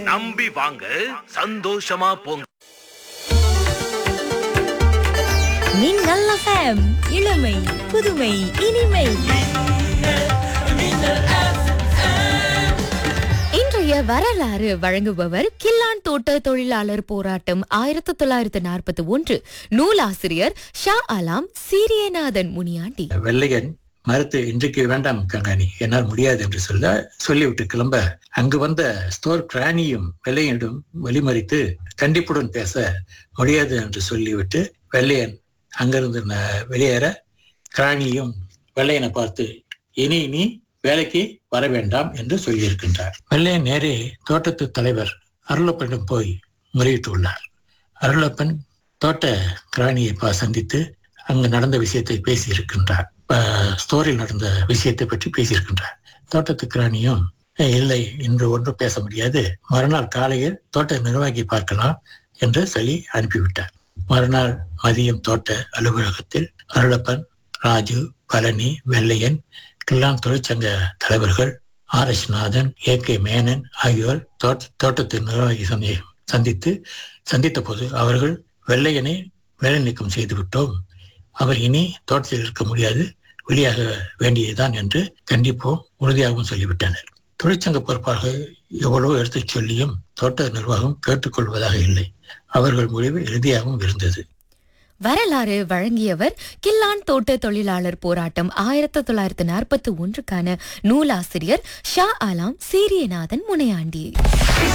நம்பி வாங்க சந்தோஷமா போங்க மின்னல் எஃப்எம் இளமை புதுமை இனிமை இன்றைய வரலாறு வழங்குபவர் கில்லான் தோட்ட தொழிலாளர் போராட்டம் ஆயிரத்தி தொள்ளாயிரத்து நாற்பத்தி ஒன்று நூலாசிரியர் ஷா அலாம் சீரியநாதன் முனியாண்டி வெள்ளையன் மறுத்து இன்றைக்கு வேண்டாம் கங்காணி என்னால் முடியாது என்று சொல்ல சொல்லிவிட்டு கிளம்ப அங்கு வந்த ஸ்டோர் கிராணியும் வெள்ளையனிடம் வழிமறித்து கண்டிப்புடன் பேச முடியாது என்று சொல்லிவிட்டு வெள்ளையன் அங்கிருந்து ந- வெளியேற கிராணியும் வெள்ளையனை பார்த்து இனி நீ வேலைக்கு வர வேண்டாம் என்று சொல்லியிருக்கின்றார் வெள்ளையன் நேரே தோட்டத்து தலைவர் அருளப்பனிடம் போய் முறையிட்டுள்ளார் அருளப்பன் தோட்ட கிராணியை பா சந்தித்து அங்கு நடந்த விஷயத்தை பேசியிருக்கின்றார் அஹ் ஸ்டோரில் நடந்த விஷயத்தை பற்றி பேசியிருக்கின்றார் தோட்டத்து கிராணியும் "அஹ் இல்லை இன்று ஒன்றும் பேச முடியாது மறுநாள் காலையில் தோட்ட நிர்வாகி பார்க்கலாம் என்று சொல்லி அனுப்பிவிட்டார் மறுநாள் மதியம் தோட்ட அலுவலகத்தில் அருளப்பன் ராஜு பழனி வெள்ளையன் கில்லான் தொழிற்சங்க தலைவர்கள் R S Nathan A K Menon ஆகியோர் தோட்ட தோட்டத்து நிர்வாகி சந்தி சந்தித்து சந்தித்த போது அவர்கள் வெள்ளையனை வேலை நீக்கம் செய்து விட்டோம் அவர் இனி தோட்டத்தில் இருக்க முடியாது வெளியாக வேண்டியதுதான் என்று கண்டிப்போம் உறுதியாகவும் சொல்லிவிட்டனர் தொழிற்சங்க பொறுப்பாக எவ்வளவோ எடுத்துச் சொல்லியும் தோட்ட நிர்வாகம் கேட்டுக்கொள்வதாக இல்லை அவர்கள் முடிவு இறுதியாகவும் இருந்தது வரலாறு வழங்கியவர் கில்லான் தோட்ட தொழிலாளர் போராட்டம் ஆயிரத்தி தொள்ளாயிரத்து நாற்பத்தி ஒன்றுக்கான நூலாசிரியர் ஷா அலாம் சீரியநாதன் முனையாண்டி